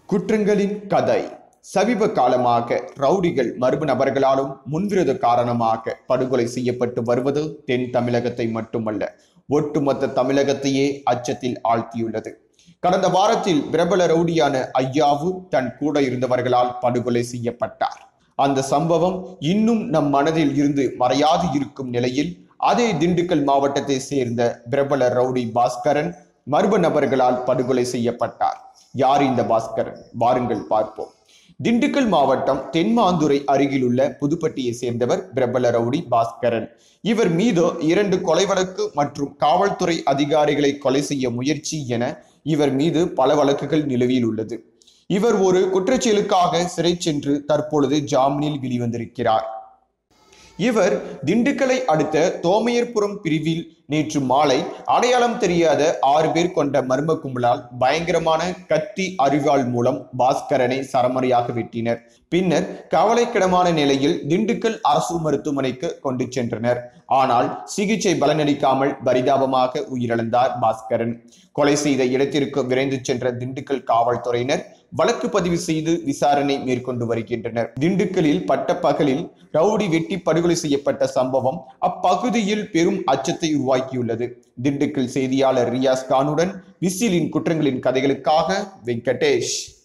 குற்றங்களின் கதை சமீப காலமாக ரவுடிகள் மர்ம நபர்களாலும் முன்விரோத காரணமாக படுகொலை செய்யப்பட்டு வருவது தென் தமிழகத்தை மட்டுமல்ல ஒட்டுமொத்த தமிழகத்தையே அச்சத்தில் ஆழ்த்தியுள்ளது கடந்த வாரத்தில் பிரபல ரவுடியான ஐயாவு தன் கூட இருந்தவர்களால் படுகொலை செய்யப்பட்டார் அந்த சம்பவம் இன்னும் நம் மனதில் இருந்து மறையாது இருக்கும் நிலையில் அதே திண்டுக்கல் மாவட்டத்தை சேர்ந்த பிரபல ரவுடி பாஸ்கரன் மர்ம நபர்களால் படுகொலை செய்யப்பட்டார் யார் இந்த பாஸ்கரன் வாருங்கள் பார்ப்போம் திண்டுக்கல் மாவட்டம் தென்மாந்துறை அருகிலுள்ள புதுப்பட்டியை சேர்ந்தவர் பிரபல ரவுடி பாஸ்கரன் இவர் மீது இரண்டு கொலை வழக்கு மற்றும் காவல்துறை அதிகாரிகளை கொலை செய்ய முயற்சி என இவர் மீது பல வழக்குகள் நிலுவையில் உள்ளது இவர் ஒரு குற்றச்செயலுக்காக சிறை சென்று தற்பொழுது ஜாமீனில் வெளிவந்திருக்கிறார் இவர் திண்டுக்கலை அடுத்த தோமையர்புரம் பிரிவில் நேற்று மாலை அடையாளம் தெரியாத ஆறு பேர் கொண்ட மர்ம கும்பலால் பயங்கரமான கத்தி அரிவாள் மூலம் பாஸ்கரனை சரமரியாக வெட்டினர் பின்னர் கவலைக்கிடமான நிலையில் திண்டுக்கல் அரசு மருத்துவமனைக்கு கொண்டு சென்றனர் ஆனால் சிகிச்சை பலனளிக்காமல் பரிதாபமாக உயிரிழந்தார் பாஸ்கரன் கொலை செய்த இடத்திற்கு விரைந்து சென்ற திண்டுக்கல் காவல்துறையினர் வழக்கு பதிவு செய்து விசாரணை மேற்கொண்டு வருகின்றனர் திண்டுக்கல்லில் பட்டப்பகலில் ரவுடி வெட்டி படுகொலை செய்யப்பட்ட சம்பவம் அப்பகுதியில் பெரும் அச்சத்தை உருவாக்கியுள்ளது திண்டுக்கல் செய்தியாளர் ரியாஸ் கானுடன் விசிலின் குற்றங்களின் கதைகளுக்காக வெங்கடேஷ்